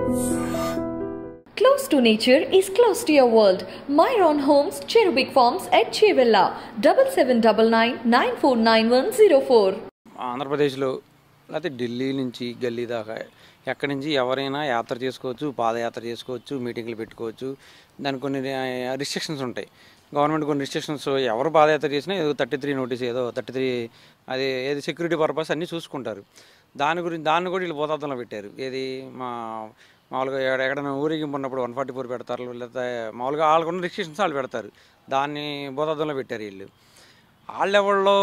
Close to nature is close to your world. Myron Homes, Cherubic Farms at Chevilla, double seven double nine nine four nine one zero four. ఆంధ్రప్రదేశ్లో లేకపోతే ఢిల్లీ నుంచి గల్లీ దాకా ఎక్కడి నుంచి ఎవరైనా యాత్ర చేసుకోవచ్చు పాదయాత్ర చేసుకోవచ్చు మీటింగ్లు పెట్టుకోవచ్చు దానికి కొన్ని రిస్ట్రిక్షన్స్ ఉంటాయి గవర్నమెంట్ కొన్ని రిస్ట్రిక్షన్స్ ఎవరు పాదయాత్ర చేసినా ఏదో థర్టీ త్రీ నోటీస్ ఏదో థర్టీ త్రీ అది ఏది సెక్యూరిటీ పర్పస్ అన్నీ చూసుకుంటారు దాని గురించి దాన్ని కూడా వీళ్ళు పోతాతంలో పెట్టారు ఏది మా మామూలుగా ఎక్కడ- ఎక్కడైనా ఊరేగింపు ఉన్నప్పుడు వన్ ఫార్టీ ఫోర్ పెడతారు లేకపోతే మామూలుగా వాళ్ళకున్న రిస్ట్రిక్షన్స్ వాళ్ళు పెడతారు దాన్ని భూతార్థంలో పెట్టారు వీళ్ళు వాళ్ళెవళ్ళో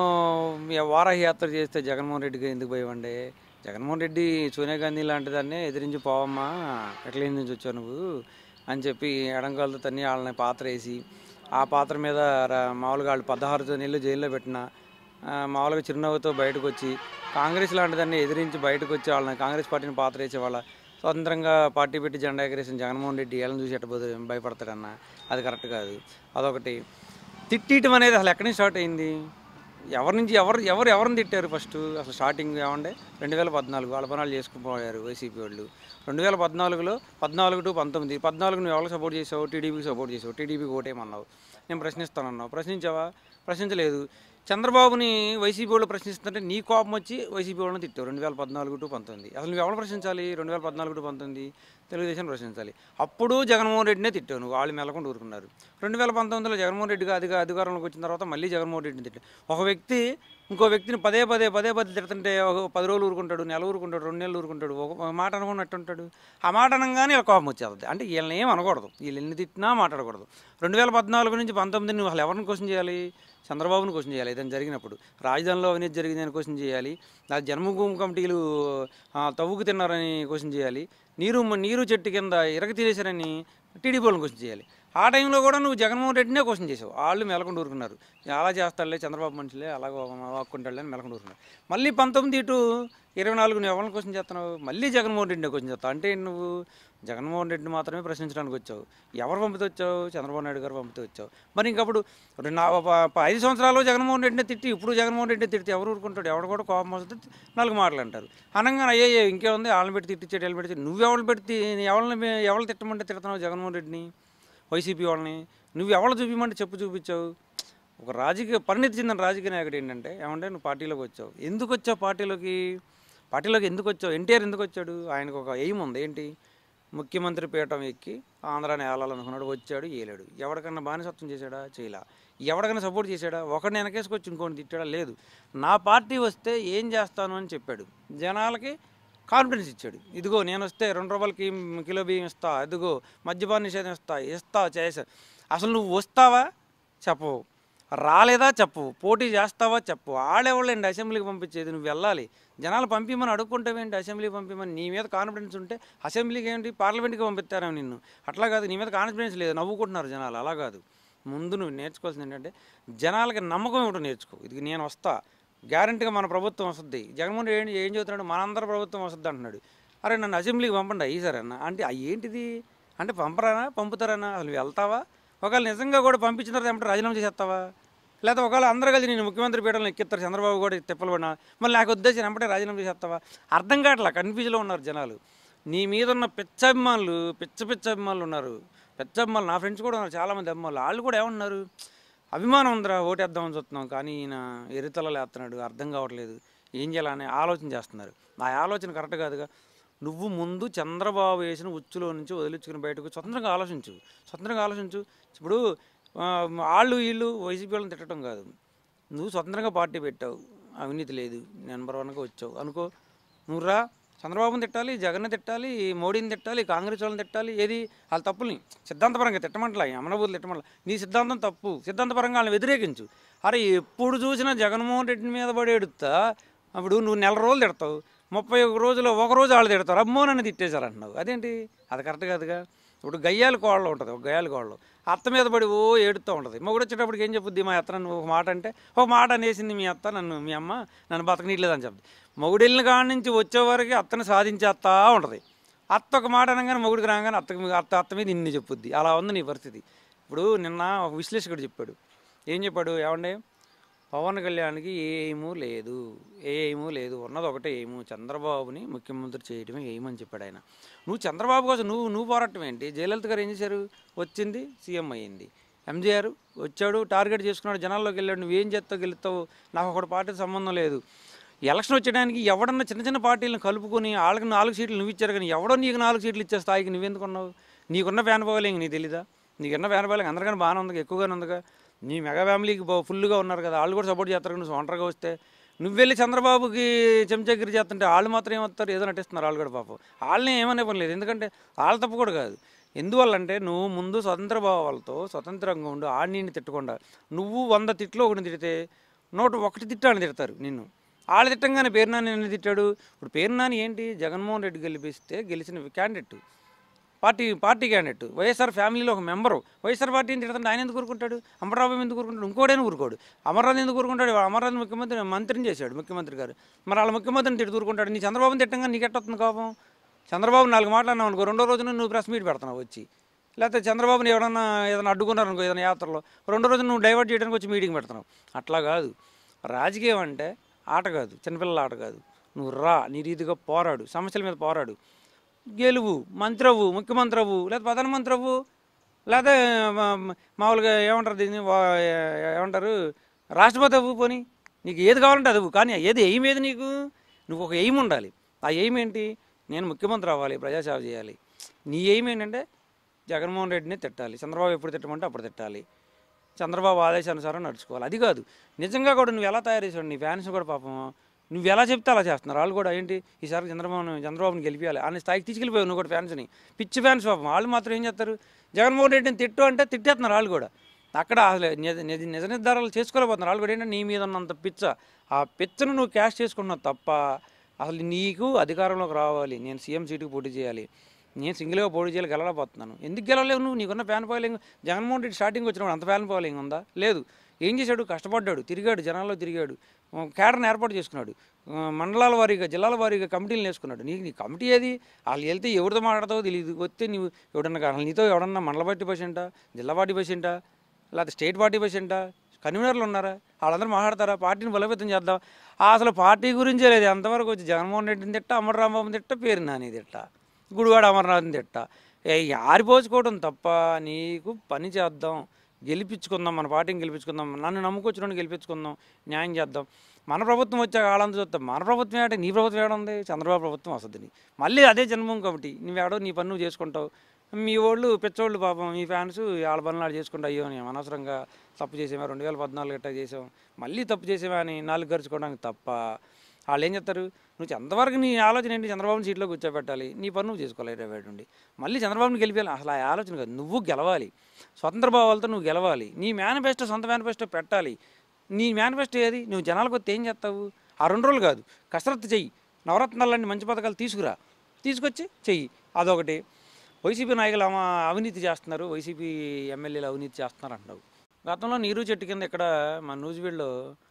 వారాహి యాత్ర చేస్తే జగన్మోహన్ రెడ్డికి ఎందుకు పోయేవండి జగన్మోహన్ రెడ్డి సోనియా గాంధీ లాంటి దాన్ని ఎదిరించి పోవమ్మా ఎట్లా నుంచి వచ్చావు నువ్వు అని చెప్పి ఎడంకాలతో తన్ని వాళ్ళని పాత్ర వేసి ఆ పాత్ర మీద ర- మామూలుగా వాళ్ళు పదహారు నెలలు జైల్లో పెట్టిన ఆ, మామూలుగా చిరునవ్వుతో బయటకు వచ్చి కాంగ్రెస్ లాంటి దాన్ని ఎదిరించి బయటకు వచ్చి వాళ్ళని కాంగ్రెస్ పార్టీని పాత్ర వేసే వాళ్ళ స్వతంత్రంగా పార్టీ పెట్టి జెండా ఎగరేసిన జగన్మోహన్ రెడ్డి వీళ్ళని చూసి ఎట్టబోదు భయపడతాడన్న అది కరెక్ట్ కాదు అదొకటి తిట్టియటం అనేది అసలు ఎక్కడి నుంచి స్టార్ట్ అయింది ఎవరి నుంచి ఎవరు ఎవరు ఎవరిని తిట్టారు ఫస్ట్ అసలు స్టార్టింగ్ ఏమంటే రెండు వేల పద్నాలుగు వాళ్ళ పనాలు చేసుకుపోయారు వైసీపీ వాళ్ళు రెండు వేల పద్నాలుగులో పద్నాలుగు టు పంతొమ్మిది పద్నాలుగు నువ్వు ఎవరికి సపోర్ట్ చేసావు టీడీపీకి సపోర్ట్ చేసావు టీడీపీకి ఓటేమన్నావు నేను ప్రశ్నిస్తానన్నావు ప్రశ్నించావా ప్రశ్నించలేదు చంద్రబాబుని వైసీపీ వాళ్ళు ప్రశ్నిస్తుంటే నీ కోపం వచ్చి వైసీపీ వాళ్ళని తిట్టావు రెండు వేల పద్నాలుగు టు పంతొమ్మిది అసలు నువ్వు ఎవరు ప్రశ్నించాలి రెండు వేల పద్నాలుగు టు పంతొమ్మిది తెలుగుదేశం ప్రశ్నించాలి అప్పుడు జగన్మోహన్ రెడ్డినే తిట్టావు నువ్వు వాళ్ళు మెలకుండా ఊరుకున్నారు రెండు వేల పంతొమ్మిదిలో జగన్మోహన్ రెడ్డిగా అధిక అధికారంలోకి వచ్చిన తర్వాత మళ్ళీ జగన్మోహన్ రెడ్డిని తిట్టావు ఒక వ్యక్తి ఇంకో వ్యక్తిని పదే పదే పదే పదే తిడుతుంటే ఒక పది రోజులు ఊరుకుంటాడు నెల ఊరుకుంటాడు రెండు నెలలు ఊరుకుంటాడు ఒక ఒక మాట అనుకున్నట్టు ఉంటాడు ఆ మాట అనగానే ఇలా కోపం వచ్చేస్తుంది అంటే వీళ్ళని ఏం అనకూడదు వీళ్ళు ఎన్ని తిట్టినా మాట్లాడకూడదు రెండు వేల పద్నాలుగు నుంచి పంతొమ్మిది నువ్వు అసలు ఎవరిని క్వశ్చన్ చేయాలి చంద్రబాబుని క్వశ్చన్ చేయాలి ఏదైనా జరిగినప్పుడు రాజధానిలో అవినీతి జరిగిందని క్వశ్చన్ చేయాలి నా జన్మభూమి కమిటీలు ఆ, తవ్వుకు తిన్నారని క్వశ్చన్ చేయాలి నీరు నీరు చెట్టు కింద ఇరగ తీరేశారని టీడీపీ వాళ్ళని క్వశ్చన్ చేయాలి ఆ టైంలో కూడా నువ్వు జగన్మోహన్ రెడ్డినే క్వశ్చన్ చేసావు వాళ్ళు మెలకుండా ఊరుకున్నారు అలా చేస్తాడులే చంద్రబాబు మనుషులే అలా వాక్కుంటాడులే అని మెలకుండా ఊరుకున్నారు మళ్ళీ పంతొమ్మిది ఇటు ఇరవై నాలుగు నువ్వు ఎవరిని క్వశ్చన్ చేస్తున్నావు మళ్ళీ జగన్మోహన్ రెడ్డిని క్వశ్చన్ చేస్తావు అంటే నువ్వు జగన్మోహన్ రెడ్డిని మాత్రమే ప్రశ్నించడానికి వచ్చావు ఎవరు పంపితే వచ్చావు చంద్రబాబు నాయుడు గారు పంపితే వచ్చావు మరి ఇంకప్పుడు రెండు నా- ప- ప- ఐదు సంవత్సరాలు జగన్మోహన్ రెడ్డిని తిట్టి ఇప్పుడు జగన్మోహన్ రెడ్డిని తిడితే ఎవరు ఊరుకుంటాడు ఎవడు కూడా కోపం వస్తుంది నాలుగు మాటలు అంటారు అనగానే అయ్యే ఇంకేముంది వాళ్ళని పెట్టి తిట్టించేటి వాళ్ళని పెట్టి నువ్వు ఎవరిని పెట్టి ఎవరిని ఎవరు తిట్టమంటే తిడుతున్నావు జగన్మోహన్ రెడ్డిని వైసీపీ వాళ్ళని నువ్వు ఎవరు చూపించమంటే చెప్పు చూపించావు ఒక రాజకీయ పరిణితి చెందిన రాజకీయ నాయకుడు ఏంటంటే ఏమంటే నువ్వు పార్టీలోకి వచ్చావు ఎందుకు వచ్చావు పార్టీలోకి పార్టీలోకి ఎందుకు వచ్చావు ఎన్టీఆర్ ఎందుకు వచ్చాడు ఆయనకు ఒక ఎయిమ్ ఉంది ఏంటి ముఖ్యమంత్రి పీఠం ఎక్కి ఆంధ్రాని ఏలాలనుకున్నాడు వచ్చాడు ఏలాడు ఎవరికన్నా బానిసత్వం చేశాడా చేయలా ఎవరికైనా సపోర్ట్ చేశాడా ఒకడిని వెనకేసుకొచ్చి ఇంకోటి తిట్టాడా లేదు నా పార్టీ వస్తే ఏం చేస్తాను అని చెప్పాడు జనాలకి కాన్ఫిడెన్స్ ఇచ్చాడు ఇదిగో నేను వస్తే రెండు రూపాయలకి కిలో బియ్యం ఇస్తా ఇదిగో మద్యపాన నిషేధం ఇస్తా ఇస్తా చేసా అసలు నువ్వు వస్తావా చెప్పవు రాలేదా చెప్పు పోటీ చేస్తావా చెప్పు ఆడేవాళ్ళండి అసెంబ్లీకి పంపించేది నువ్వు వెళ్ళాలి జనాలు పంపిమని అడుక్కుంటావేంటి అసెంబ్లీకి పంపిమని నీ మీద కాన్ఫిడెన్స్ ఉంటే అసెంబ్లీకి ఏంటి పార్లమెంట్కి పంపిస్తారేమో నిన్ను అట్లా కాదు నీ మీద కాన్ఫిడెన్స్ లేదు నవ్వుకుంటున్నారు జనాలు అలా కాదు ముందు నువ్వు నేర్చుకోవాల్సింది ఏంటంటే జనాలకి నమ్మకం ఇవ్వడం నేర్చుకో ఇది నేను వస్తా గ్యారంటీగా మన ప్రభుత్వం వస్తుంది జగన్మోహన్ రెడ్డి ఏంటి ఏం చెబుతున్నాడు మనందరి ప్రభుత్వం వస్తుంది అంటున్నాడు అరే నన్ను అసెంబ్లీకి పంపండి ఈసారి అన్న అంటే ఆ ఏంటిది అంటే పంపరానా పంపుతారన్నా అసలు వెళ్తావా ఒకవేళ నిజంగా కూడా పంపించిన తర్వాత ఏమంటే రాజీనామా చేసేస్తావా లేకపోతే ఒకవేళ అందరూ కలిసి నేను ముఖ్యమంత్రి పీఠంలో ఎక్కిస్తారు చంద్రబాబు కూడా తిప్పలు పడినా మళ్ళీ నాకు ఉద్దేశం వెంబడే రాజీనామా చేసేస్తావా అర్థం కావట్లా కన్ఫ్యూజ్లో ఉన్నారు జనాలు నీ మీద ఉన్న పిచ్చ అభిమానులు పిచ్చ పిచ్చ అభిమానులు ఉన్నారు పిచ్చ అభిమానులు నా ఫ్రెండ్స్ కూడా ఉన్నారు చాలామంది అభిమానులు వాళ్ళు కూడా ఏమన్నారు అభిమానం ఉందిరా ఓటేద్దామని చూస్తున్నాం కానీ ఈయన ఎరితలలో వేస్తున్నాడు అర్థం కావట్లేదు ఏం చేయాలని ఆలోచన చేస్తున్నారు నా ఆలోచన కరెక్ట్ కాదుగా నువ్వు ముందు చంద్రబాబు వేసిన ఉచ్చులో నుంచి వదిలించుకుని బయటకు స్వతంత్రంగా ఆలోచించు స్వతంత్రంగా ఆలోచించు ఇప్పుడు ఆ, వాళ్ళు వీళ్ళు వైసీపీ వాళ్ళని తిట్టడం కాదు నువ్వు స్వతంత్రంగా పార్టీ పెట్టావు అవినీతి లేదు నెంబర్ వన్గా వచ్చావు అనుకో నువ్వు రా చంద్రబాబుని తిట్టాలి జగన్ని తిట్టాలి మోడీని తిట్టాలి కాంగ్రెస్ వాళ్ళని తిట్టాలి ఏది వాళ్ళ తప్పుల్ని సిద్ధాంతపరంగా తిట్టమంటలా అమనబూతులు తిట్టమంటలా నీ సిద్ధాంతం తప్పు సిద్ధాంతపరంగా వాళ్ళని వ్యతిరేకించు అరే ఎప్పుడు చూసినా జగన్మోహన్ రెడ్డి మీద పడి ఎడుతా అప్పుడు నువ్వు నెల రోజులు తిడతావు ముప్పై ఒక రోజులో ఒక రోజు వాళ్ళు తిడతారు అమ్మో నన్ను తిట్టేశారు అంటున్నావు అదేంటి అది కరెక్ట్ కాదుగా ఇప్పుడు గయ్యాల కోళ్ళ ఉంటుంది ఒక గయ్యాల కోళ్ళు అత్త మీద పడి ఓ ఏడుతూ ఉంటుంది మొగుడు వచ్చేటప్పటికి ఏం చెప్పుద్ది మా అత్త నన్ను ఒక మాట అంటే ఒక మాట అనేసింది మీ అత్త నన్ను మీ అమ్మ నన్ను బతకనీయలేదని చెప్తుంది మొగుడు వెళ్ళిన కాడి నుంచి వచ్చే వరకు అత్తని సాధించేస్తా ఉంటుంది అత్త ఒక మాట అనగానే మొగుడికి రాగానే అత్తకి అత్త అత్త మీద ఇన్ని చెప్పుద్ది అలా ఉంది నీ పరిస్థితి ఇప్పుడు నిన్న ఒక విశ్లేషకుడు చెప్పాడు ఏం చెప్పాడు ఏమండే పవన్ కళ్యాణ్కి ఏ ఎయిము లేదు ఏ ఎయిము లేదు ఉన్నది ఒకటే ఎయిము చంద్రబాబుని ముఖ్యమంత్రి చేయడమే ఎయిమ్ అని చెప్పాడు ఆయన నువ్వు చంద్రబాబు కోసం నువ్వు నువ్వు పోరాటం ఏంటి జయలలిత గారు ఏం చేశారు వచ్చింది సీఎం అయ్యింది ఎంజీఆర్ వచ్చాడు టార్గెట్ చేసుకున్నాడు జనాల్లోకి వెళ్ళాడు నువ్వేం చేస్తావు గెలుస్తావు నాకు ఒకటి పార్టీతో సంబంధం లేదు ఎలక్షన్ వచ్చేయడానికి ఎవడన్నా చిన్న చిన్న పార్టీలను కలుపుకొని వాళ్ళకి నాలుగు సీట్లు నువ్వు ఇచ్చారు కానీ ఎవడో నీకు నాలుగు సీట్లు ఇచ్చే స్థాయికి నువ్వెందుకున్నావు నీకున్న ఫ్యాన్ పోగలేంగి నీకు తెలీదా నీకున్న ఫ్యాన్ పోగలేంగి అందరికన్నా బాగానే ఉంది ఎక్కువగానే ఉందిగా నీ మెగా ఫ్యామిలీకి బా- ఫుల్గా ఉన్నారు కదా వాళ్ళు కూడా సపోర్ట్ చేస్తారు కదా, నువ్వు ఒంటరిగా వస్తే నువ్వు వెళ్ళి చంద్రబాబుకి చెంచగిరి చేస్తుంటే వాళ్ళు మాత్రం ఏమవుతారు ఏదో నటిస్తున్నారు వాళ్ళు కూడా పాపం వాళ్ళని ఏమనే పని లేదు ఎందుకంటే వాళ్ళ తప్పు కూడా కాదు ఎందువల్లంటే నువ్వు ముందు స్వతంత్ర భావాలతో స్వతంత్రంగా ఉండు ఆడిని తిట్టకుండా నువ్వు వంద తిట్లు ఒకటి తిడితే నూట ఒకటి తిట్టాలని తిడతారు నిన్ను వాళ్ళు తిట్టంగానే పేరు నాని నిన్ను తిట్టాడు ఇప్పుడు పేరు నాని ఏంటి జగన్మోహన్ రెడ్డి గెలిపిస్తే గెలిచిన candidate party party candidate YSR ఫ్యామిలీలో ఒక మెంబరు వైఎస్ఆర్ పార్టీని తిడుతుంటే ఆయన ఎందుకు ఊరుకుంటాడు అమర్రావు ఎందుకు ఊరుకుంటాడు ఇంకోడైనా ఊరుకోడు అమర్రాజు ఎందుకు ఊరుకుంటాడు అమర్రాజు ముఖ్యమంత్రి మంత్రిని చేశాడు ముఖ్యమంత్రి గారు మరి వాళ్ళ ముఖ్యమంత్రిని తిట్టి ఊరుకుంటాడు నీ చంద్రబాబుని తిట్టంగా నీకు ఎట్టొస్తుంది కోపం చంద్రబాబు నాలుగు మాట్లాడినావు అనుకో రెండో రోజున నువ్వు ప్రెస్ మీట్ పెడుతున్నావు వచ్చి లేకపోతే చంద్రబాబుని ఎవడన్నా ఏదైనా అడ్డుకున్నారు అనుకో ఏదైనా యాత్రలో రెండో రోజు నువ్వు డైవర్ట్ చేయడానికి వచ్చి మీటింగ్ పెడుతున్నావు అట్లా కాదు రాజకీయం అంటే ఆట కాదు చిన్నపిల్లల ఆట కాదు నువ్వు రా నీ రీతిగా పోరాడు సమస్యల మీద పోరాడు గెలువు మంత్రి అవ్వు ముఖ్యమంత్రి అవ్వు లేదా ప్రధానమంత్రి అవ్వు లేదా మా- మా- మామూలుగా ఏమంటారు దీన్ని వా- ఏమంటారు రాష్ట్రపతి అవ్వు పోని నీకు ఏది కావాలంటే అది అవ్వు కానీ ఏది ఎయిమ్ ఏది నీకు నువ్వు ఒక ఎయిమ్ ఉండాలి ఆ ఎయిమ్ ఏంటి నేను ముఖ్యమంత్రి అవ్వాలి ప్రజాసేవ చేయాలి నీ ఎయిమ్ ఏంటంటే జగన్మోహన్ రెడ్డిని తిట్టాలి చంద్రబాబు ఎప్పుడు తిట్టమంటే అప్పుడు తిట్టాలి చంద్రబాబు ఆదేశానుసారం నడుచుకోవాలి అది కాదు నిజంగా కూడా నువ్వు ఎలా తయారు చేసావు నీ ఫ్యాన్స్ కూడా పాపం నువ్వు ఎలా చెప్తే అలా చేస్తున్నారు వాళ్ళు కూడా ఏంటి ఈసారి చంద్రబాబు చంద్రబాబుని గెలిపించాలి ఆయన స్థాయికి తీసుకెళ్ళిపోయావు నువ్వు కూడా ఫ్యాన్స్ని పిచ్చి ఫ్యాన్స్ పాపం వాళ్ళు మాత్రం ఏం చేస్తారు జగన్మోహన్ రెడ్డిని తిట్టు అంటే తిట్టేస్తున్నారు వాళ్ళు కూడా అక్కడ అసలు నిజ నిజ నిజ నిర్ధారాలు చేసుకోలేకపోతున్నారు వాళ్ళు కూడా ఏంటంటే నీ మీద ఉన్నంత పిచ్చ ఆ పిచ్చను నువ్వు క్యాష్ చేసుకున్నావు తప్ప అసలు నీకు అధికారంలోకి రావాలి నేను సీఎం సీటుకి పోటీ చేయాలి నేను సింగిల్గా పోటీ చేయాలి గెలవలేకపోతున్నాను ఎందుకు గెలవలేవు నువ్వు నీకున్న fan following Jaganmohan Reddy starting వచ్చినప్పుడు అంత ఫ్యాన్ ఫాలోయింగ్ ఉందా లేదు ఏం చేశాడు కష్టపడ్డాడు తిరిగాడు జనాల్లో తిరిగాడు కేడర్ని ఏర్పాటు చేసుకున్నాడు ఆ, మండలాల వారీగా జిల్లాల వారీగా కమిటీలు వేసుకున్నాడు నీకు నీ కమిటీ ఏది వాళ్ళు వెళ్తే ఎవరితో మాట్లాడతావో తెలియదు వస్తే నువ్వు ఎవడన్నా అసలు నీతో ఎవడన్నా మండల పార్టీ పేషెంటా జిల్లా పార్టీ పేషెంటా లేకపోతే స్టేట్ పార్టీ పేషెంటా కన్వీనర్లు ఉన్నారా వాళ్ళందరూ మాట్లాడతారా పార్టీని బలోపేతం చేద్దాం ఆ అసలు పార్టీ గురించే లేదు ఎంతవరకు వచ్చి జగన్మోహన్ రెడ్డిని తిట్ట అమర్ రాంబాబుని తిట్ట పేరు నాని తిట్ట గుడివాడ అమర్నాథ్ని తిట్ట ఏ ఆరిపోసుకోవడం తప్ప నీకు పని చేద్దాం గెలిపించుకుందాం మన పార్టీని గెలిపించుకుందాం నన్ను నమ్ముకొచ్చిన గెలిపించుకుందాం న్యాయం చేద్దాం మన ప్రభుత్వం వచ్చాక వాళ్ళంతా చూస్తాం మన ప్రభుత్వం ఏట నీ ప్రభుత్వం ఏడ ఉంది చంద్రబాబు ప్రభుత్వం వస్తుంది నీకు. మళ్ళీ అదే జన్మభూమి కాబట్టి నువ్వేడో నీ పని నువ్వు చేసుకుంటావు మీ వాళ్ళు పెచ్చోళ్ళు పాపం మీ ఫ్యాన్స్ వాళ్ళ పనులు వాళ్ళు చేసుకుంటా అయ్యో నేను అనవసరంగా తప్పు చేసేవా రెండు వేల పద్నాలుగు గట్టా చేసాం మళ్ళీ తప్పు చేసేవా అని నాలుగు గరుచుకోవడానికి తప్ప వాళ్ళు ఏం చెప్తారు నువ్వు ఎంతవరకు నీ ఆలోచన ఏంటి చంద్రబాబుని సీట్లో కూర్చోబెట్టాలి నీ పని నువ్వు చేసుకోవాలి ఇరవై నుండి మళ్ళీ చంద్రబాబుని గెలిపేయాలి అసలు ఆ ఆలోచన కాదు నువ్వు గెలవాలి స్వతంత్ర భావాలతో నువ్వు గెలవాలి నీ మేనిఫెస్టో సొంత మేనిఫెస్టో పెట్టాలి నీ మేనిఫెస్టో ఏది నువ్వు జనాలకు వస్తే ఏం చేస్తావు ఆ రెండు రోజులు కాదు కసరత్తు చెయ్యి నవరత్నాలు లాంటి మంచి పథకాలు తీసుకురా తీసుకొచ్చి చెయ్యి అదొకటి వైసీపీ నాయకులు అమ అవినీతి చేస్తున్నారు వైసీపీ ఎమ్మెల్యేలు అవినీతి చేస్తున్నారు అంటావు గతంలో నీరు చెట్టు కింద ఇక్కడ మన నూజివీడులో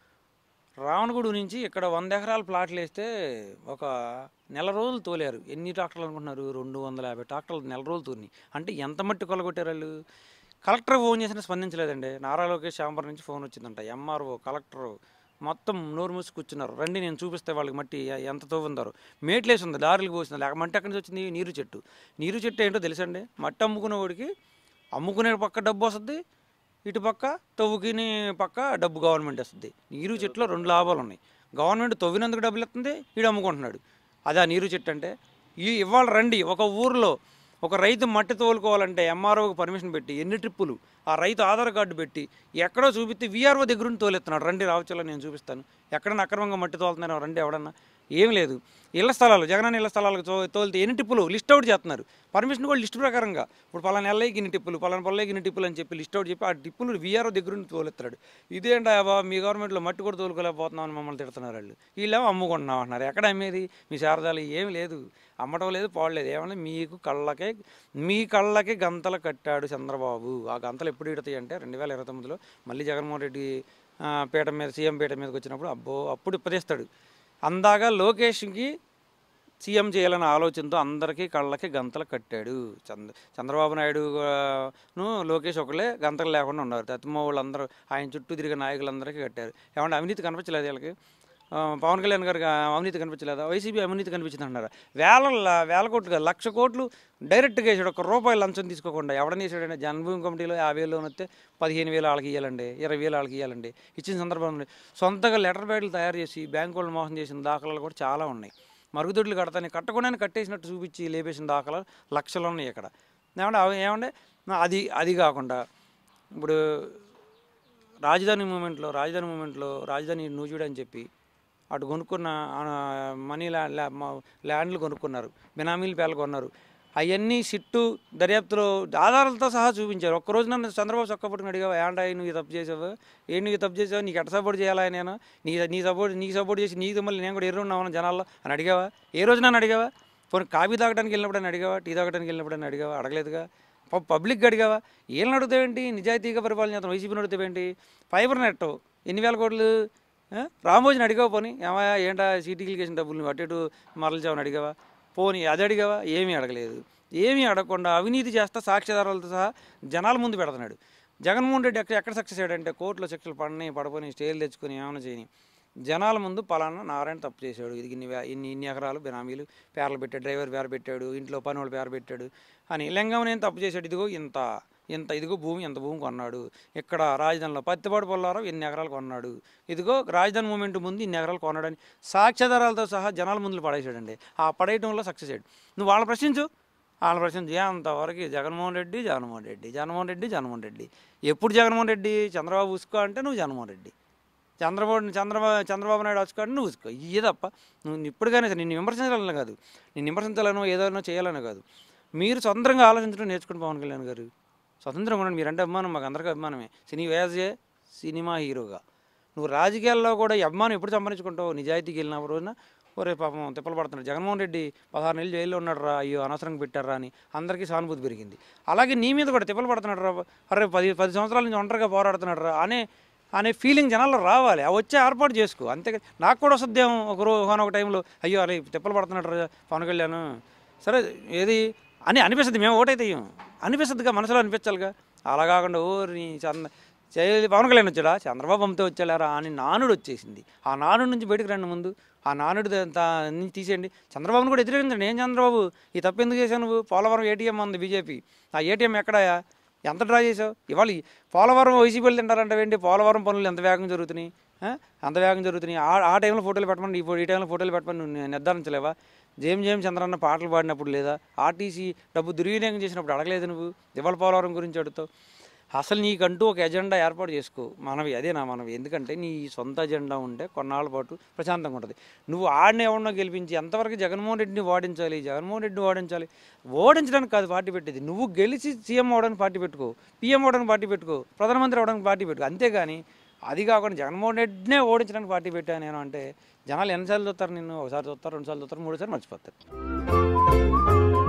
రావణగూడు నుంచి ఇక్కడ వంద ఎకరాల ప్లాట్లు వేస్తే ఒక నెల రోజులు తోలారు ఎన్ని ట్రాక్టర్లు అనుకుంటున్నారు రెండు వందల యాభై ట్రాక్టర్లు నెల రోజులు తోని అంటే ఎంత మట్టి కొలగొట్టారు వాళ్ళు కలెక్టర్ ఫోన్ చేసినా స్పందించలేదండి నారా లోకేష్ శాంబర్ నుంచి ఫోన్ వచ్చిందంట ఎంఆర్ఓ కలెక్టర్ మొత్తం నోరు మూసి కూర్చున్నారు రండి నేను చూపిస్తే వాళ్ళకి మట్టి ఎ- ఎంత తవ్వుందారు మేట్లేసి ఉంది దారులకు పోసింది లేక మట్టి ఎక్కడి నుంచి వచ్చింది నీరు చెట్టు నీరు చెట్టు ఏంటో తెలుసండి మట్టి అమ్ముకునేవాడికి అమ్ముకునే పక్క డబ్బు వస్తుంది ఇటు పక్క తవ్వుకిని పక్క డబ్బు గవర్నమెంట్ వస్తుంది నీరు చెట్టులో రెండు లాభాలు ఉన్నాయి గవర్నమెంట్ తవ్వినందుకు డబ్బులు ఇస్తుంది ఈడు అమ్ముకుంటున్నాడు అదే ఆ నీరు చెట్టు అంటే ఈ ఇవాళ రండి ఒక ఊర్లో ఒక రైతు మట్టి తోలుకోవాలంటే ఎంఆర్ఓకి పర్మిషన్ పెట్టి ఎన్ని ట్రిప్పులు ఆ రైతు ఆధార్ కార్డు పెట్టి ఎక్కడో చూపిస్తే వీఆర్ఓ దగ్గర నుండి తోలెత్తున్నాడు రండి రావచ్చలో నేను చూపిస్తాను ఎక్కడన్నా అక్రమంగా మట్టి తోలుతున్నారో రండి ఎవడన్నా ఏం లేదు ఇళ్ల స్థలాలు జగనన్న ఇళ్ల స్థలాలకు తో తోలితే ఎన్ని టిప్పులు లిస్ట్ అవుట్ చేస్తున్నారు పర్మిషన్ కూడా లిస్ట్ ప్రకారంగా ఇప్పుడు పలానా నెలకి ఇన్ని టిప్పులు పలానా పల్లెకి ఇన్ని టిప్పులు అని చెప్పి లిస్ట్ అవుట్ చెప్పి ఆ టిప్పులు వీఆర్ఓ దగ్గర నుండి తోలెత్తాడు ఇదేంటా బాబా మీ గవర్నమెంట్లో మట్టి కూడా తోలుకోలేకపోతున్నామని మమ్మల్ని తిడుతున్నారు వాళ్ళు వీళ్ళేమో అమ్ముకుంటున్నాం అంటున్నారు ఎక్కడ అమ్మేది మీ శారదాలు ఏం లేదు అమ్మటం లేదు పోవలేదు ఏమన్నా మీకు కళ్ళకే మీ కళ్ళకి గంతలు కట్టాడు చంద్రబాబు ఆ గంతలు ఎప్పుడు ఇడతాయి అంటే రెండు వేల ఇరవై తొమ్మిదిలో మళ్ళీ జగన్మోహన్ రెడ్డి ఆ, పీఠం మీద సీఎం పీఠం మీదకి వచ్చినప్పుడు అబ్బో అప్పుడు ఇప్పదేస్తాడు అందాక లోకేష్కి సీఎం చేయాలనే ఆలోచనతో అందరికీ కళ్ళకి గంతలు కట్టాడు చంద్ర చంద్రబాబు నాయుడు ఆ, ను లోకేష్ ఒకళ్ళే గంతలు లేకుండా ఉన్నారు తత్మ వాళ్ళందరూ ఆయన చుట్టూ తిరిగే నాయకులందరికీ కట్టారు ఏమంటే అవినీతి కనిపించలేదు వీళ్ళకి ఆ, పవన్ కళ్యాణ్ గారికి అవినీతి కనిపించలేదా వైసీపీ అవినీతి కనిపించింది అంటారా వేల వేల కోట్లు కాదు, లక్ష కోట్లు డైరెక్ట్గా వేసాడు ఒక రూపాయి లంచం తీసుకోకుండా ఎవడని వేసాడంటే జన్మభూమి కమిటీలో యాభై వేలు వస్తే పదిహేను వేలు వాళ్ళకి ఇవ్వాలండి ఇరవై వేలు వాళ్ళకి ఇవ్వాలండి ఇచ్చిన సందర్భం ఉంది సొంతగా లెటర్ ప్యాడ్లు తయారు చేసి బ్యాంకు వాళ్ళు మోసం చేసిన దాఖలాలు కూడా చాలా ఉన్నాయి మరుగుదొడ్లు కడతాను కట్టకుండానే కట్టేసినట్టు చూపించి లేపేసిన దాఖలాలు లక్షలు ఉన్నాయి ఇక్కడ ఏమంటే అవి ఏమంటే అది అది కాకుండా ఇప్పుడు రాజధాని మూమెంట్లో రాజధాని మూమెంట్లో రాజధాని నూజివీడు అని చెప్పి అటు కొనుక్కున్న ఆ, మనీ ల్యా ల్యా- మా- ల్యాండ్లు కొనుక్కున్నారు బినామీలు పేర్లు కొన్నారు అవన్నీ సిట్టు దర్యాప్తులో ఆధారాలతో సహా చూపించారు ఒక్క రోజు నన్ను చంద్రబాబు చొక్కపట్టుకుని అడిగావు ఏంటా నువ్వు ఇది తప్పు చేసావు ఏం నీకు తప్పు చేసావు నీకు ఎట్ట సపోర్ట్ చేయాలా నేను నీ నీ సపోర్ట్ నీకు సపోర్ట్ చేసి నీకు మళ్ళీ నేను కూడా ఎర్రున్నాను జనాల్లో అని అడిగావా ఏ రోజు నన్ను అడిగావా పోనీ కాఫీ తాగడానికి వెళ్ళినప్పుడు అడిగావా టీ తాగడానికి వెళ్ళినప్పుడు అడిగావా అడగలేదుగా ప- పబ్లిక్ అడిగావా వీళ్ళని అడుగుతావేంటి నిజాయితీగా పరిపాలన చేస్తాం వైసీపీని అడుగుతావేంటి ఫైబర్ నెట్ ఎన్ని వేల కోట్లు ఆ? రామోజీని అడిగావా పోనీ ఏమయ్యా ఏంటా సిటీకి చేసిన డబ్బులు నువ్వు అటు ఇటు మరల్చావని అడిగావా పోనీ అది అడిగావా ఏమీ అడగలేదు ఏమీ అడగకుండా అవినీతి చేస్తా సాక్ష్యాధారాలతో సహా జనాల ముందు పెడుతున్నాడు జగన్మోహన్ రెడ్డి ఎక్కడ ఎక్కడ సక్సెస్ అయ్యాడంటే కోర్టులో శిక్షలు పడినాయి పడిపోయి స్టేలు తెచ్చుకొని ఏమైనా చేయని జనాల ముందు పలానా నారాయణ తప్పు చేశాడు ఇది ఇన్ని వే- ఇన్ని ఇన్ని ఎకరాలు బినామీలు పేర్లు పెట్టాడు డ్రైవర్ పేరు పెట్టాడు ఇంట్లో పని వాళ్ళు పేరు పెట్టాడు అని లింగం నేను తప్పు చేశాడు ఇదిగో ఇంత ఇంత ఇదిగో భూమి ఎంత భూమి కొన్నాడు ఇక్కడ రాజధానిలో పత్తిపాడు పొల్లారావు ఎన్ని ఎకరాలు కొన్నాడు ఇదిగో రాజధాని మూమెంట్ ముందు ఇన్ని ఎకరాలు కొన్నాడని సాక్ష్యాధారాలతో సహా జనాల ముందు పడేసాడండి ఆ పడేయడంలో సక్సెస్ అయ్యాడు నువ్వు వాళ్ళని ప్రశ్నించు వాళ్ళ ప్రశ్నించు అంతవరకు జగన్మోహన్ రెడ్డి జగన్మోహన్ రెడ్డి జగన్మోహన్ రెడ్డి జగన్మోహన్ రెడ్డి ఎప్పుడు జగన్మోహన్ రెడ్డి చంద్రబాబు ఉసుకో అంటే నువ్వు జగన్మోహన్ రెడ్డి చంద్రబాబు చంద్రబాబు చంద్రబాబు నాయుడు వచ్చుకోండి నువ్వు ఉసుకో ఇదే తప్ప నువ్వు ఇప్పటికైనా సరే నిన్ను విమర్శించాలని కాదు నిన్ను విమర్శించాలనో ఏదైనా చేయాలనో కాదు మీరు స్వతంత్రంగా ఆలోచించడం నేర్చుకుని పవన్ కళ్యాణ్ గారు స్వతంత్రంగా ఉండండి మీరంటే అభిమానం మాకు అందరికీ అభిమానమే సినీ వేజే సినిమా హీరోగా నువ్వు రాజకీయాల్లో కూడా ఈ అభిమానం ఎప్పుడు సంపాదించుకుంటావు నిజాయితీకి వెళ్ళిన రోజున ఒరే పాపం తిప్పలు పడుతున్నాడు జగన్మోహన్ రెడ్డి పదహారు నెలలు జైల్లో ఉన్నాడు రా అయ్యో అనవసరంగా పెట్టారా అని అందరికీ సానుభూతి పెరిగింది అలాగే నీ మీద కూడా తిప్పలు పడుతున్నాడు రా అరే పది పది సంవత్సరాల నుంచి ఒంటరిగా పోరాడుతున్నాడు రా అనే అనే ఫీలింగ్ జనాల్లో రావాలి ఆ వచ్చే ఏర్పాటు చేసుకో అంతే నాకు కూడా వస్తుందేమో ఒక రోజు ఒక టైంలో అయ్యో అరే తిప్పలు పడుతున్నాడు రా పవన్ కళ్యాణ్ సరే ఏది అని అనిపిస్తుంది మేము ఓటైతే ఇయ్యం. అనిపిస్తుందిగా మనసులో అనిపించాలిగా అలా కాకుండా ఓ నీ చంద్ర చేయాలి పవన్ కళ్యాణ్ వచ్చాడా చంద్రబాబు అమ్మతో వచ్చారా అని నానుడు వచ్చేసింది ఆ నానుడు నుంచి బయటకు రండి ముందు ఆ నానుడు నుంచి తీసేయండి చంద్రబాబును కూడా వ్యతిరేకించండి ఏం చంద్రబాబు ఈ తప్పు ఎందుకు చేశావు నువ్వు పోలవరం ఏటీఎం ఉంది బీజేపీ ఆ ఏటీఎం ఎక్కడాయా ఎంత డ్రా చేసావు ఇవాళ ఈ పోలవరం వైసీపీలు తింటారంటే ఏంటి పోలవరం పనులు ఎంత వేగంగా జరుగుతున్నాయి ఆ? అంత వేగంగా జరుగుతున్నాయి ఆ ఆ టైంలో ఫోటోలు పెట్టమని ఈ ఫో- ఈ టైంలో ఫోటోలు పెట్టమని నువ్వు నిర్ధారించలేవా జేమ్ జేమ్ చంద్రన్న పాటలు పాడినప్పుడు లేదా ఆర్టీసీ డబ్బు దుర్వినియోగం చేసినప్పుడు అడగలేదు నువ్వు దివాళ పోలవరం గురించి అడుగుతావు అసలు నీకంటూ ఒక ఎజెండా ఏర్పాటు చేసుకో మనవి అదే నా మనవి ఎందుకంటే నీ సొంత ఎజెండా ఉంటే కొన్నాళ్ళ పాటు ప్రశాంతంగా ఉంటుంది నువ్వు ఆడిని ఎవరినో గెలిపించి ఎంతవరకు జగన్మోహన్ రెడ్డిని ఓడించాలి జగన్మోహన్ రెడ్డిని ఓడించాలి ఓడించడానికి కాదు పార్టీ పెట్టేది నువ్వు గెలిచి సీఎం అవడానికి పార్టీ పెట్టుకో పీఎం అవడానికి పార్టీ పెట్టుకో ప్రధానమంత్రి అవడానికి పార్టీ పెట్టుకో అంతేగాని అది కాకుండా జగన్మోహన్ రెడ్డినే ఓడించడానికి పార్టీ పెట్టాను నేను అంటే జనాలు ఎన్నిసార్లు చూస్తారు నిన్ను ఒకసారి చూస్తారు రెండుసార్లు చూస్తారు మూడుసార్లు మర్చిపోతారు